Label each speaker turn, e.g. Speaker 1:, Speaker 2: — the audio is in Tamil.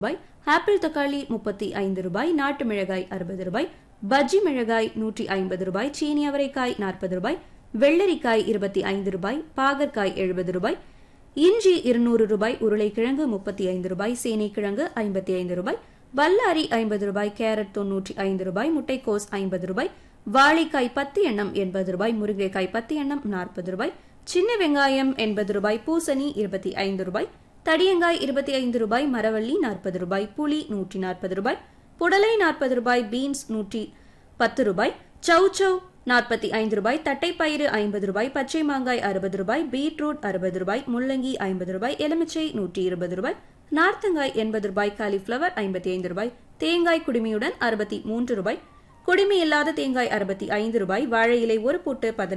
Speaker 1: ரூபாய் ஆப்பிள் தக்காளி முப்பத்தி ஐந்து ரூபாய் நாட்டு மிளகாய் அறுபது ரூபாய் பஜ்ஜி மிளகாய் நூற்றி ஐம்பது ரூபாய் சீனி அவரைக்காய் நாற்பது ரூபாய் வெள்ளரிக்காய் இருபத்தி ஐந்து ரூபாய் பாகற்காய் எழுபது ரூபாய் இஞ்சி இருநூறு ரூபாய் உருளைக்கிழங்கு முப்பத்தி ஐந்து ரூபாய் சேனைக்கிழங்கு ஐம்பத்தி ஐந்து ரூபாய் பல்லாரி ஐம்பது ரூபாய் கேரட் தொன்னூற்றி ஐந்து ரூபாய் முட்டைக்கோஸ் ஐம்பது ரூபாய் வாழைக்காய் பத்து எண்ணம் எண்பது ரூபாய் முருங்கைக்காய் பத்து எண்ணம் நாற்பது ரூபாய் சின்ன வெங்காயம் எண்பது ரூபாய் பூசணி இருபத்தி ஐந்து ரூபாய் தடியங்காய் இருபத்தி ஐந்து ரூபாய் மரவள்ளி நாற்பது ரூபாய் புளி நூற்றி நாற்பது ரூபாய் புடலை நாற்பது ரூபாய் பீன்ஸ் நூற்றி பத்து ரூபாய் சௌ சௌ நாற்பத்தி ஐந்து ரூபாய் தட்டைப்பயிறு ஐம்பது ரூபாய் பச்சை மாங்காய் அறுபது ரூபாய் பீட்ரூட் அறுபது ரூபாய் முள்ளங்கி ஐம்பது ரூபாய் எலுமிச்சை நூற்றி இருபது ரூபாய் நார்த்தங்காய் எண்பது ரூபாய் காலிஃபிளவர் ஐம்பத்தி ஐந்து ரூபாய் தேங்காய் குடுமியுடன் அறுபத்தி மூன்று ரூபாய் குடுமி இல்லாத தேங்காய் அறுபத்தி ஐந்து ரூபாய் வாழை இலை ஒரு பூட்டு பதினைந்து